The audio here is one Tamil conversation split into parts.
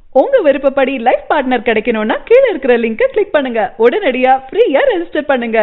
உங்க விருப்பப்படி லைஃப் பார்ட்னர் கிடைக்கணும்னா கீழ இருக்கிற லிங்கை கிளிக் பண்ணுங்க உடனடியா ஃப்ரீயா ரெஜிஸ்டர் பண்ணுங்க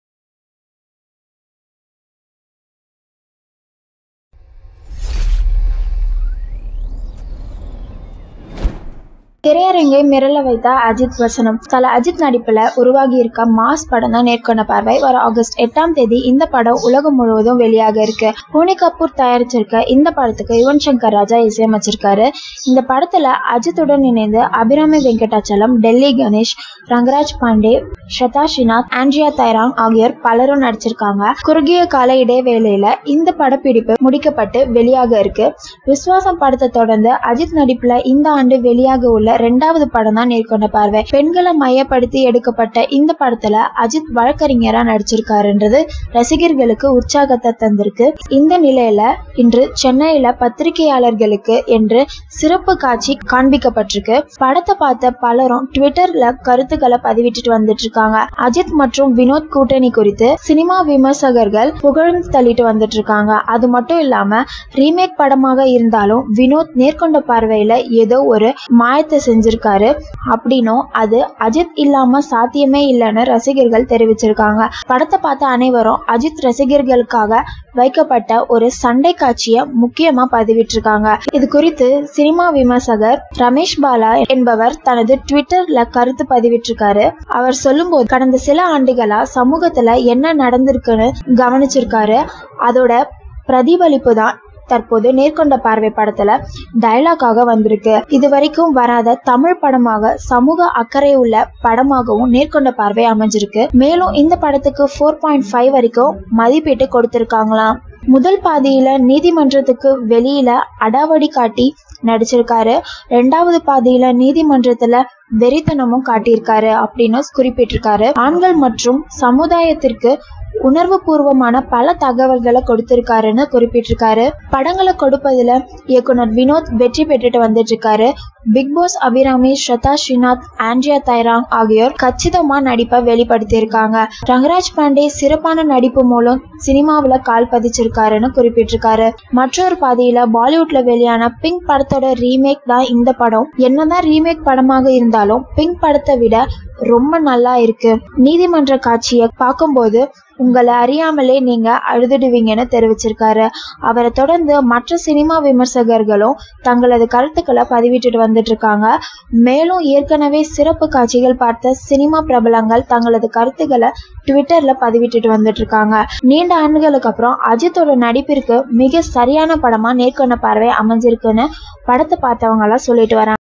திரையரங்கை மிரள வைத்த அஜித் வசனம் தல அஜித் நடிப்புல உருவாகி இருக்க மாஸ் படம் தான் நேர்கொண்ட பார்வை வர ஆகஸ்ட் எட்டாம் தேதி இந்த படம் உலகம் முழுவதும் வெளியாக இருக்கு போனி கபூர் தயாரிச்சிருக்க இந்த படத்துக்கு யுவன் சங்கர் ராஜா இசையமைச்சிருக்காரு இந்த படத்துல அஜித்துடன் இணைந்து அபிராமி வெங்கடாச்சலம் டெல்லி கணேஷ் ரங்கராஜ் பாண்டே ஸ்ரதா ஸ்ரீநாத் ஆண்ட்ரியா தைராங் ஆகியோர் பலரும் நடிச்சிருக்காங்க குறுகிய கால இடைவேளையில இந்த படப்பிடிப்பு முடிக்கப்பட்டு வெளியாக இருக்கு விஸ்வாசம் படத்தை தொடர்ந்து அஜித் நடிப்புல இந்த ஆண்டு வெளியாக உள்ள ரெண்டாவது படம் தான் நேர்கொண்ட பார்வை பெண்களை மையப்படுத்தி எடுக்கப்பட்ட இந்த படத்துல அஜித் வழக்கறிஞரா நடிச்சிருக்காருன்றது ரசிகர்களுக்கு உற்சாகத்தை தந்திருக்கு இந்த நிலையில இன்று சென்னையில பத்திரிகையாளர்களுக்கு என்று சிறப்பு காட்சி காண்பிக்கப்பட்டிருக்கு படத்தை பார்த்த பலரும் ட்விட்டர்ல கருத்துக்களை பதிவிட்டுட்டு வந்துட்டு இருக்காங்க அஜித் மற்றும் வினோத் கூட்டணி குறித்து சினிமா விமர்சகர்கள் புகழ்ந்து தள்ளிட்டு வந்துட்டு இருக்காங்க அது மட்டும் இல்லாம ரீமேக் படமாக இருந்தாலும் வினோத் நேர்கொண்ட பார்வையில ஏதோ ஒரு மாயத்தை செஞ்சிருக்காரு அப்படின்னும் அது அஜித் இல்லாம சாத்தியமே இல்லைன்னு ரசிகர்கள் தெரிவிச்சிருக்காங்க படத்தை பார்த்த அனைவரும் அஜித் ரசிகர்களுக்காக வைக்கப்பட்ட ஒரு சண்டை காட்சியை முக்கியமா பதிவிட்டிருக்காங்க இது குறித்து சினிமா விமர்சகர் ரமேஷ் பாலா என்பவர் தனது ட்விட்டர்ல கருத்து பதிவிட்டிருக்காரு அவர் சொல்லும்போது கடந்த சில ஆண்டுகளா சமூகத்துல என்ன நடந்திருக்குன்னு கவனிச்சிருக்காரு அதோட பிரதிபலிப்பு தான் தற்போது நேர்கொண்ட பார்வை படத்துல டயலாக்காக வந்திருக்கு இது வரைக்கும் வராத தமிழ் படமாக சமூக அக்கறை உள்ள படமாகவும் நேர்கொண்ட பார்வை அமைஞ்சிருக்கு மேலும் இந்த படத்துக்கு ஃபோர் பாயிண்ட் ஃபைவ் வரைக்கும் மதிப்பீட்டு கொடுத்திருக்காங்களாம் முதல் பாதியில நீதிமன்றத்துக்கு வெளியில அடாவடி காட்டி நடிச்சிருக்காரு ரெண்டாவது பாதியில நீதிமன்றத்துல வெறித்தனமும் காட்டியிருக்காரு அப்படின்னு குறிப்பிட்டிருக்காரு ஆண்கள் மற்றும் சமுதாயத்திற்கு உணர்வு பூர்வமான பல தகவல்களை கொடுத்திருக்காருன்னு குறிப்பிட்டிருக்காரு படங்களை கொடுப்பதுல இயக்குனர் வினோத் வெற்றி பெற்றுட்டு வந்துட்டு இருக்காரு பிக் பாஸ் அபிராமி ஸ்ரதா ஸ்ரீநாத் ஆண்ட்ரியா தைராங் ஆகியோர் கச்சிதமா நடிப்பை வெளிப்படுத்தியிருக்காங்க ரங்கராஜ் பாண்டே சிறப்பான நடிப்பு மூலம் சினிமாவுல கால் பதிச்சிருக்காருன்னு குறிப்பிட்டிருக்காரு மற்றொரு பாதியில பாலிவுட்ல வெளியான பிங்க் படத்தோட ரீமேக் தான் இந்த படம் என்னதான் ரீமேக் படமாக இருந்தாலும் பிங்க் படத்தை விட ரொம்ப நல்லா இருக்கு நீதிமன்ற காட்சியை பார்க்கும்போது உங்களை அறியாமலே நீங்க அழுதுடுவீங்கன்னு தெரிவிச்சிருக்காரு அவரை தொடர்ந்து மற்ற சினிமா விமர்சகர்களும் தங்களது கருத்துக்களை பதிவிட்டுட்டு வந்துட்டு இருக்காங்க மேலும் ஏற்கனவே சிறப்பு காட்சிகள் பார்த்த சினிமா பிரபலங்கள் தங்களது கருத்துக்களை ட்விட்டர்ல பதிவிட்டுட்டு வந்துட்டு இருக்காங்க நீண்ட ஆண்டுகளுக்கு அப்புறம் அஜித்தோட நடிப்பிற்கு மிக சரியான படமா நேர்கொண்ட பார்வை அமைஞ்சிருக்குன்னு படத்தை பார்த்தவங்க எல்லாம் சொல்லிட்டு வராங்க